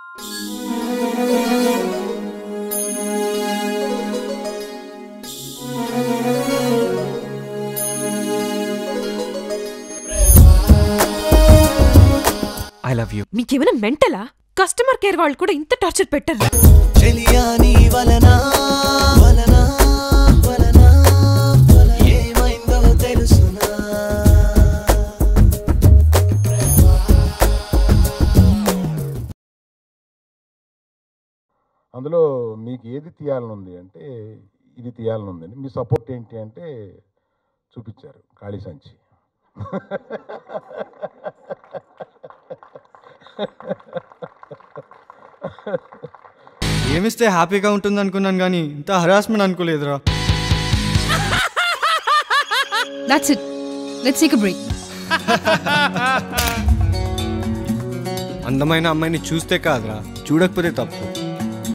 I love you మీకేమైనా మెంటలా customer care వాళ్ళు కూడా ఇంత టార్చర్ పెట్టరు చెలియా నీ వలన వలన వలన ఏమైందో తెలుసునా అందులో మీకు ఏది తీయాలని ఉంది అంటే ఇది తీయాలని ఉందని మీ సపోర్ట్ ఏంటి అంటే చూపించారు ఖాళీ సంచి ఏమిస్తే హ్యాపీగా ఉంటుంది అనుకున్నాను కానీ ఇంత హరాస్మెంట్ అనుకోలేదురా That's it. Let's take a break. అందమైన అమ్మాయిని చూస్తే కాదురా చూడకపోతే తప్పు